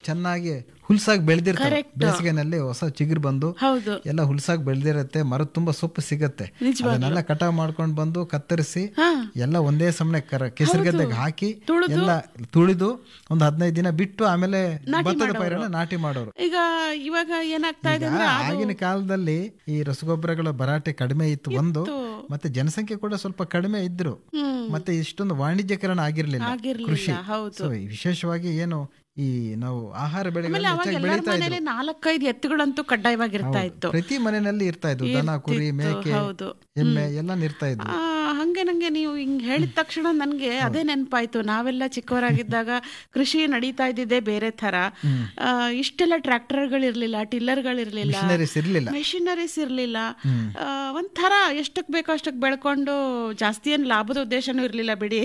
ಚೆನ್ನಾಗಿ ಹುಲ್ಸಾಗಿ ಬೆಳೆದಿರ್ತವೆ Correct. ಬೇಸಿಗೆನಲ್ಲಿ ಹೊಸ ಚಿಗುರು ಬಂದು ಹೌದು ಎಲ್ಲ ಹುಲ್ಸಾಗಿ ಬೆಳೆದಿರತ್ತೆ ಮರದ ತುಂಬಾ ಸೊಪ್ಪು ಸಿಗತ್ತೆ ನಿಜವಾಗ್ಲೂ. ಅದನ್ನೆಲ್ಲ ಕಟಾವ್ ಮಾಡ್ಕೊಂಡು ಬಂದು ಕತ್ತರಿಸಿ ಹಾ ಎಲ್ಲ ಒಂದೇ ಸಮನೆ ಕರ ಕೆಸರು ಗದ್ದೆಗೆ ಹಾಕಿ ತುಳ್ದು. ಎಲ್ಲ ತುಳಿದು ಒಂದು ಹದಿನೈದು ದಿನ ಬಿಟ್ಟು ಆಮೇಲೆ ನಾಟಿ ಭತ್ತದ ಮಾಡೋರು. ಪೈರನ್ನ ನಾಟಿ ಮಾಡೋರು ಈಗ ಇವಾಗ ಏನಾಗ್ತಾ ಇದೆ ಈಗ ಅಂದ್ರೆ ಅದು ಆಗಿನ ಕಾಲದಲ್ಲಿ ಈ ರಸಗೊಬ್ಬರಗಳ ಭರಾಟೆ ಕಡಿಮೆ ಇತ್ತು ಒಂದು ಮತ್ತೆ ಜನಸಂಖ್ಯೆ ಕೂಡ ಸ್ವಲ್ಪ ಕಡಿಮೆ ಇದ್ರು ಹ್ಮ್ ಮತ್ತೆ ಇಷ್ಟೊಂದು ವಾಣಿಜ್ಯಕರಣ ಆಗಿರ್ಲಿಲ್ಲ ಆಗಿರ್ಲಿಲ್ಲ ಕೃಷಿ ಹೌದು ಸೊ ವಿಶೇಷವಾಗಿ ಏನು ಈ ನಾವು ಆಹಾರ ಆಮೇಲೆ ಬೆಳೆಗಳನ್ನ ಅವಾಗ ಹೆಚ್ಚಾಗಿ ಎಲ್ಲರ ಬೆಳೀತಾ ಇದ್ರು ಮನೇಲಿ ನಾಲ್ಕೈದು ಎತ್ತುಗಳಂತೂ ಕಡ್ಡಾಯವಾಗಿರ್ತಾ ಇತ್ತು ಪ್ರತಿ ಮನೆಯಲ್ಲಿ ಇರ್ತಾ ಇದ್ವು ದನ ಕುರಿ ಮೇಕೆ ಹೌದು ಎಮ್ಮೆ ಎಲ್ಲ ಇರ್ತಾ ಇದ್ವು ಆ, ಹಂಗೆ ನಂಗೆ ನೀವು ಹಿಂಗ್ ಹೇಳಿದ ತಕ್ಷಣ ನನ್ಗೆ ಅದೇ ನೆನಪಾಯ್ತು ನಾವೆಲ್ಲ ಚಿಕ್ಕವರಾಗಿದ್ದಾಗ ಕೃಷಿ ನಡೀತಾ ಇದ್ದಿದ್ದೆ ಬೇರೆ ತರ ಆ, ಇಷ್ಟೆಲ್ಲ ಟ್ರ್ಯಾಕ್ಟರ್ಗಳಿರ್ಲಿಲ್ಲ ಟಿಲ್ಲರ್ಗಳಿರ್ಲಿಲ್ಲ ಮಿಷನರೀಸ್ ಇರ್ಲಿಲ್ಲ ಮೆಷಿನರೀಸ್ ಇರ್ಲಿಲ್ಲ ಆ, ಒಂಥರ ಎಷ್ಟಕ್ ಬೇಕೋ ಅಷ್ಟಕ್ ಬೆಳ್ಕೊಂಡು ಜಾಸ್ತಿ ಏನ್ ಲಾಭದ ಉದ್ದೇಶನೂ ಇರ್ಲಿಲ್ಲ ಬಿಡಿ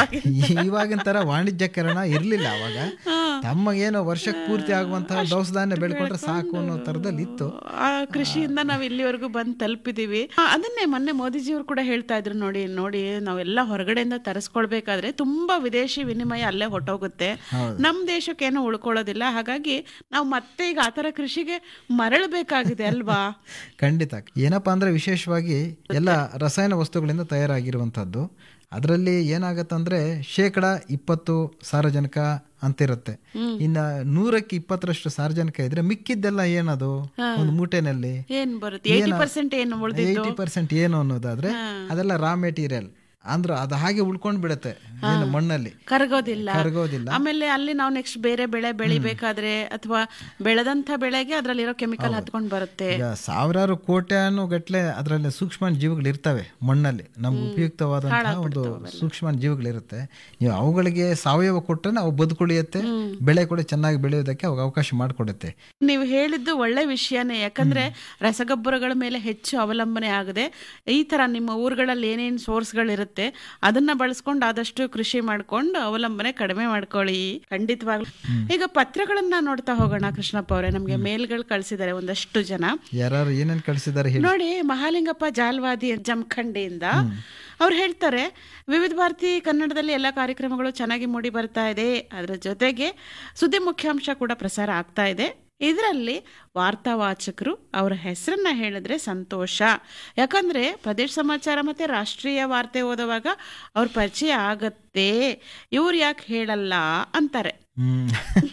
ಇವಾಗಿನ ತರ ವಾಣಿಜ್ಯಕರಣ ಇರ್ಲಿಲ್ಲ ಅವಾಗ ತಮ್ಮಗೇನೋ ವರ್ಷಕ್ಕೆ ಪೂರ್ತಿ ಆಗುವಂತಹ ದವಸ ಧಾನ್ಯ ಬೆಳ್ಕೊಂಡ್ರೆ ಸಾಕು ಅನ್ನೋ ತರದಲ್ಲಿ ಇತ್ತು ಆ ಕೃಷಿಯಿಂದ ನಾವ್ ಇಲ್ಲಿವರೆಗೂ ಬಂದ್ ತಲುಪಿದೀವಿ ಆ, ಅದನ್ನೇ ಮೊನ್ನೆ ಮೋದಿಜಿಯವರು ಕೂಡ ಹೇಳ್ತಾ ಇದ್ರು ನೋಡಿ ನೋಡಿ ನಾವೆಲ್ಲ ಹೊರಗಡೆಯಿಂದ ತರಿಸ್ಕೊಳ್ಬೇಕಾದ್ರೆ ತುಂಬಾ ವಿದೇಶಿ ವಿನಿಮಯ ಅಲ್ಲೇ ಹೊಟ್ಟೋಗುತ್ತೆ ನಮ್ ದೇಶಕ್ಕೇನು ಉಳ್ಕೊಳ್ಳೋದಿಲ್ಲ ಹಾಗಾಗಿ ನಾವು ಮತ್ತೆ ಈಗ ಆತರ ಕೃಷಿಗೆ ಮರಳಬೇಕಾಗಿದೆ ಅಲ್ವಾ ಖಂಡಿತ ಏನಪ್ಪಾ ಅಂದ್ರೆ ವಿಶೇಷವಾಗಿ ಎಲ್ಲ ರಸಾಯನ ವಸ್ತುಗಳಿಂದ ತಯಾರಾಗಿರುವಂತದ್ದು ಅದರಲ್ಲಿ ಏನಾಗತ್ತಂದ್ರೆ ಶೇಕಡ ಇಪ್ಪತ್ತು ಸಾರಜನಕ ಅಂತಿರುತ್ತೆ ಇನ್ನ ನೂರಕ್ಕೆ ಇಪ್ಪತ್ತರಷ್ಟು ಸಾರಜನಕ ಇದ್ರೆ ಮಿಕ್ಕಿದ್ದೆಲ್ಲ ಏನದು ಒಂದು ಮೂಟೆನಲ್ಲಿ ಏನ್ ಬರುತ್ತೆ ಏಯ್ಟಿ ಪರ್ಸೆಂಟ್ ಏನು ಉಳ್ದಿದ್ದು ಏಯ್ಟಿ ಪರ್ಸೆಂಟ್ ಏನು ಅನ್ನೋದಾದ್ರೆ ಅದೆಲ್ಲ ರಾ ಮೆಟೀರಿಯಲ್ ಅಂದ್ರೆ ಅದು ಹಾಗೆ ಉಳ್ಕೊಂಡ್ ಬಿಡುತ್ತೆ ಏನು ಮಣ್ಣಲ್ಲಿ ಕರಗೋದಿಲ್ಲ ಕರಗೋದಿಲ್ಲ ಆಮೇಲೆ ಅಲ್ಲಿ ನಾವು ನೆಕ್ಸ್ಟ್ ಬೇರೆ ಬೆಳೆ ಬೆಳಿಬೇಕಾದ್ರೆ ಅಥವಾ ಬೆಳೆದಂತ ಬೆಳೆಗೆ ಅದ್ರಲ್ಲಿರೋ ಕೆಮಿಕಲ್ ಹತ್ಕೊಂಡ್ ಬರುತ್ತೆ ಈಗ ಸಾವಿರಾರು ಕೋಟ್ಯಾನು ಗಟ್ಲೆ ಅದರಲ್ಲಿ ಸೂಕ್ಷ್ಮ ಜೀವಿಗಳು ಇರ್ತವೆ ಮಣ್ಣಲ್ಲಿ ನಮ್ಗೆ ಉಪಯುಕ್ತವಾದಂತಹ ಒಂದು ಸೂಕ್ಷ್ಮ ಜೀವಿಗಳಿರುತ್ತೆ ನೀವು ಅವುಗಳಿಗೆ ಸಾವಯವ ಕೊಟ್ಟರೆ ಅವು ಬದುಕುಳಿಯುತ್ತೆ ಬೆಳೆ ಕೂಡ ಚೆನ್ನಾಗಿ ಬೆಳೆಯೋದಕ್ಕೆ ಅವಾಗ ಅವಕಾಶ ಮಾಡಿಕೊಡುತ್ತೆ ನೀವು ಹೇಳಿದ್ದು ಒಳ್ಳೆ ವಿಷಯನೇ ಯಾಕಂದ್ರೆ ರಸಗೊಬ್ಬರಗಳ ಮೇಲೆ ಹೆಚ್ಚು ಅವಲಂಬನೆ ಆಗದೆ ಈ ತರ ನಿಮ್ಮ ಊರುಗಳಲ್ಲಿ ಏನೇನ್ ಸೋರ್ಸ್ಗಳಿರುತ್ತೆ ಅದನ್ನ ಬಳಸ್ಕೊಂಡು ಆದಷ್ಟು ಕೃಷಿ ಮಾಡ್ಕೊಂಡು ಅವಲಂಬನೆ ಕಡಿಮೆ ಮಾಡ್ಕೊಳ್ಳಿ ಖಂಡಿತವಾಗ್ಲು ಈಗ ಪತ್ರಗಳನ್ನ ನೋಡ್ತಾ ಹೋಗೋಣ ಕೃಷ್ಣಪ್ಪ ಅವರೇ ನಮ್ಗೆ ಮೇಲ್ಗಳು ಕಳ್ಸಿದ್ದಾರೆ ಒಂದಷ್ಟು ಜನ ಯಾರು ಏನೇನ್ ಕಳಿಸಿದ್ದಾರೆ ಹೇಳಿ ನೋಡಿ ಮಹಾಲಿಂಗಪ್ಪ ಜಾಲ್ವಾದಿ ಜಮಖಂಡಿಯಿಂದ ಅವ್ರು ಹೇಳ್ತಾರೆ ವಿವಿಧ ಭಾರತಿ ಕನ್ನಡದಲ್ಲಿ ಎಲ್ಲ ಕಾರ್ಯಕ್ರಮಗಳು ಚೆನ್ನಾಗಿ ಮೂಡಿ ಬರ್ತಾ ಇದೆ ಅದರ ಜೊತೆಗೆ ಸುದ್ದಿ ಮುಖ್ಯಾಂಶ ಕೂಡ ಪ್ರಸಾರ ಆಗ್ತಾ ಇದೆ ಇದರಲ್ಲಿ ವಾರ್ತಾವಾಚಕರು ಅವರ ಹೆಸರನ್ನ ಹೇಳಿದ್ರೆ ಸಂತೋಷ ಯಾಕಂದ್ರೆ ಪ್ರದೇಶ ಸಮಾಚಾರ ಮತ್ತೆ ರಾಷ್ಟ್ರೀಯ ವಾರ್ತೆ ಓದುವಾಗ ಅವ್ರ ಪರಿಚಯ ಆಗತ್ತೆ ಇವ್ರು ಯಾಕೆ ಹೇಳಲ್ಲ ಅಂತಾರೆ ಹ್ಮ್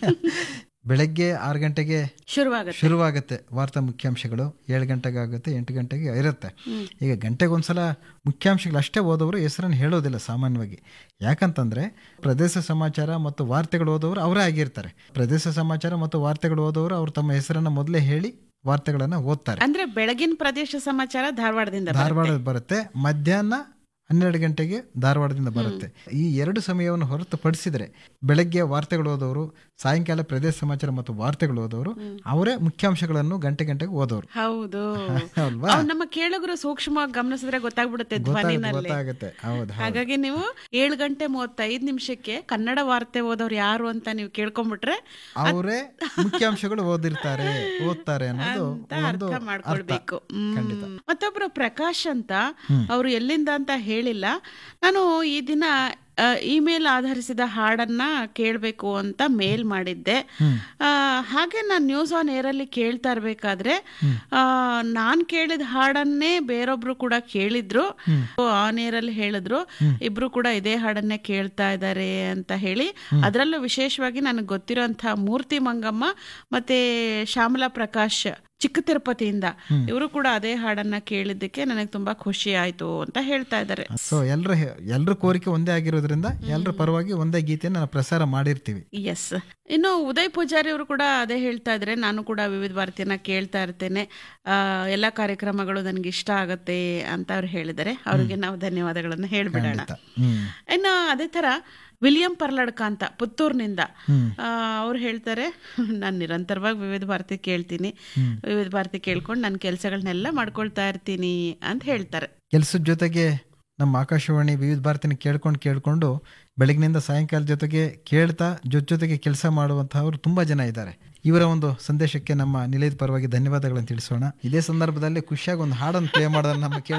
ಬೆಳಗ್ಗೆ ಆರು ಗಂಟೆಗೆ ಶುರುವಾಗತ್ತೆ ಶುರುವಾಗುತ್ತೆ ವಾರ್ತಾ ಮುಖ್ಯಾಂಶಗಳು ಏಳು ಗಂಟೆಗೆ ಆಗುತ್ತೆ ಎಂಟು ಗಂಟೆಗೆ ಇರುತ್ತೆ ಈಗ ಗಂಟೆಗೆ ಒಂದ್ಸಲ ಮುಖ್ಯಾಂಶಗಳು ಅಷ್ಟೇ ಓದೋರು ಹೆಸರನ್ನು ಹೇಳೋದಿಲ್ಲ ಸಾಮಾನ್ಯವಾಗಿ ಯಾಕಂತಂದ್ರೆ ಪ್ರದೇಶ ಸಮಾಚಾರ ಮತ್ತು ವಾರ್ತೆಗಳು ಓದೋರು ಅವರೇ ಆಗಿರ್ತಾರೆ ಪ್ರದೇಶ ಸಮಾಚಾರ ಮತ್ತು ವಾರ್ತೆಗಳು ಓದೋರು ಅವ್ರು ತಮ್ಮ ಹೆಸರನ್ನ ಮೊದಲೇ ಹೇಳಿ ವಾರ್ತೆಗಳನ್ನ ಓದ್ತಾರೆ ಅಂದ್ರೆ ಬೆಳಗಿನ ಪ್ರದೇಶ ಸಮಾಚಾರ ಧಾರವಾಡದಿಂದ ಬರುತ್ತೆ. ಧಾರವಾಡ ಬರುತ್ತೆ ಮಧ್ಯಾಹ್ನ ಹನ್ನೆರಡು ಗಂಟೆಗೆ ಧಾರವಾಡದಿಂದ ಬರುತ್ತೆ ಈ ಎರಡು ಸಮಯವನ್ನು ಹೊರತುಪಡಿಸಿದರೆ ಬೆಳಗ್ಗೆ ವಾರ್ತೆಗಳು ಓದೋರು ಸಾಯಂಕಾಲ ಪ್ರದೇಶ ಸಮಾಚಾರ ಮತ್ತು ವಾರ್ತೆಗಳು ಓದೋರು ಅವರೇ ಮುಖ್ಯಾಂಶಗಳನ್ನು ಗಂಟೆ ಗಂಟೆಗೆ ಓದೋರು ಹೌದು ಅಲ್ವಾ ಅವ್ ನಮ್ಮ ಕೇಳುಗರು ಸೂಕ್ಷ್ಮವಾಗಿ ಗಮನಿಸಿದ್ರೆ ಗೊತ್ತಾಗ್ಬಿಡುತ್ತೆ ಗೊತ್ತಾಗುತ್ತೆ ಧ್ವನಿನಲ್ಲಿ ಗೊತ್ತಾಗುತ್ತೆ ಹೌದು ಹೌದು ಹಾಗಾಗಿ ನೀವು ಏಳು ಗಂಟೆ ಮೂವತ್ತೈದು ನಿಮಿಷಕ್ಕೆ ಕನ್ನಡ ವಾರ್ತೆ ಓದೋರು ಯಾರು ಅಂತ ನೀವು ಕೇಳ್ಕೊಂಡ್ಬಿಟ್ರೆ ಅವರೇ ಮುಖ್ಯಾಂಶಗಳು ಓದಿರ್ತಾರೆ ಓದ್ತಾರೆ ಅನ್ನೋದು ಅಂತ ಒಂದು ಅರ್ಥ ಮಾಡ್ಕೊಳ್ಬೇಕು ಹ್ಮ್. ಖಂಡಿತ. ಮತ್ತೊಬ್ರು ಪ್ರಕಾಶ್ ಅಂತ ಅವರು ಎಲ್ಲಿಂದ ಅಂತ ಹೇಳಿಲ್ಲ ನಾನು ಈ ದಿನ ಇಮೇಲ್ ಆಧರಿಸಿದ ಹಾಡನ್ನ ಕೇಳಬೇಕು ಅಂತ ಮೇಲ್ ಮಾಡಿದ್ದೆ ಆ, ಹಾಗೆ ನಾನು ನ್ಯೂಸ್ ಆನ್ ಏರಲ್ಲಿ ಕೇಳ್ತಾ ಇರ್ಬೇಕಾದ್ರೆ ನಾನು ಕೇಳಿದ ಹಾಡನ್ನೇ ಬೇರೊಬ್ರು ಕೂಡ ಕೇಳಿದ್ರು ಆನ್ ಏರಲ್ಲಿ ಹೇಳಿದ್ರು ಇಬ್ರು ಕೂಡ ಇದೇ ಹಾಡನ್ನೇ ಕೇಳ್ತಾ ಇದ್ದಾರೆ ಅಂತ ಹೇಳಿ ಅದರಲ್ಲೂ ವಿಶೇಷವಾಗಿ ನನಗೆ ಗೊತ್ತಿರೋಂಥ ಮೂರ್ತಿ ಮಂಗಮ್ಮ ಮತ್ತೆ ಶ್ಯಾಮಲಾ ಪ್ರಕಾಶ್ ಚಿಕ್ಕ ತಿರುಪತಿಯಿಂದ ಇವರು ಕೂಡ ಅದೇ ಹಾಡನ್ನ ಕೇಳಿದ್ದಕ್ಕೆ ನನಗೆ ತುಂಬಾ ಖುಷಿ ಆಯ್ತು ಅಂತ ಹೇಳ್ತಾ ಇದ್ದಾರೆ ಸೊ ಎಲ್ಲರ ಎಲ್ಲರ ಕೋರಿಕೆ ಒಂದೇ ಆಗಿರೋದ್ರಿಂದ ಎಲ್ಲರ ಪರವಾಗಿ ಒಂದೇ ಗೀತೆಯನ್ನು ನಾವು ಪ್ರಸಾರ ಮಾಡಿರ್ತೀವಿ ಎಸ್ ಇನ್ನು ಉದಯ್ ಪೂಜಾರಿ ಅವರು ಕೂಡ ಅದೇ ಹೇಳ್ತಾ ಇದ್ರೆ ನಾನು ಕೂಡ ವಿವಿಧ ಭಾರತಿಯನ್ನ ಕೇಳ್ತಾ ಇರ್ತೇನೆ ಆ, ಎಲ್ಲ ಕಾರ್ಯಕ್ರಮಗಳು ನನಗೆ ಇಷ್ಟ ಆಗತ್ತೆ ಅಂತ ಅವ್ರು ಹೇಳಿದ್ದಾರೆ ಅವ್ರಿಗೆ ನಾವು ಧನ್ಯವಾದಗಳನ್ನು ಹೇಳ್ಬಿಡೋಣ ಖಂಡಿತ ಹ್ಮ್ ಇನ್ನು ಅದೇ ತರ ವಿಲಿಯಂ ಪರ್ಲಡ್ಕ ಅಂತ ಪುತ್ತೂರ್ನಿಂದ ಅವ್ರು ಹೇಳ್ತಾರೆ ನಾನು ನಿರಂತರವಾಗಿ ವಿವಿಧ ಭಾರತಿ ಕೇಳ್ತೀನಿ ವಿವಿಧ ಭಾರತಿ ಕೇಳ್ಕೊಂಡು ನನ್ನ ಕೆಲಸಗಳನ್ನೆಲ್ಲ ಮಾಡ್ಕೊಳ್ತಾ ಇರ್ತೀನಿ ಅಂತ ಹೇಳ್ತಾರೆ ಕೆಲಸದ ಜೊತೆಗೆ ನಮ್ಮ ಆಕಾಶವಾಣಿ ವಿವಿಧ ಭಾರತಿನ ಕೇಳ್ಕೊಂಡು ಕೇಳ್ಕೊಂಡು ಬೆಳಗಿನಿಂದ ಸಾಯಂಕಾಲ ಜೊತೆಗೆ ಕೇಳ್ತಾ ಜೊತೆ ಜೊತೆಗೆ ಕೆಲಸ ಮಾಡುವಂತಹವರು ತುಂಬಾ ಜನ ಇದ್ದಾರೆ ಇವರ ಒಂದು ಸಂದೇಶಕ್ಕೆ ನಮ್ಮ ನಿಲಯದ ಪರವಾಗಿ ಧನ್ಯವಾದಗಳನ್ನು ತಿಳಿಸೋಣ ಇದೇ ಸಂದರ್ಭದಲ್ಲಿ ಖುಷಿಯಾಗಿ ಒಂದು ಹಾಡನ್ನು ಪ್ಲೇ ಮಾಡೋದನ್ನ ನಮ್ಮ ಕೇಳಿ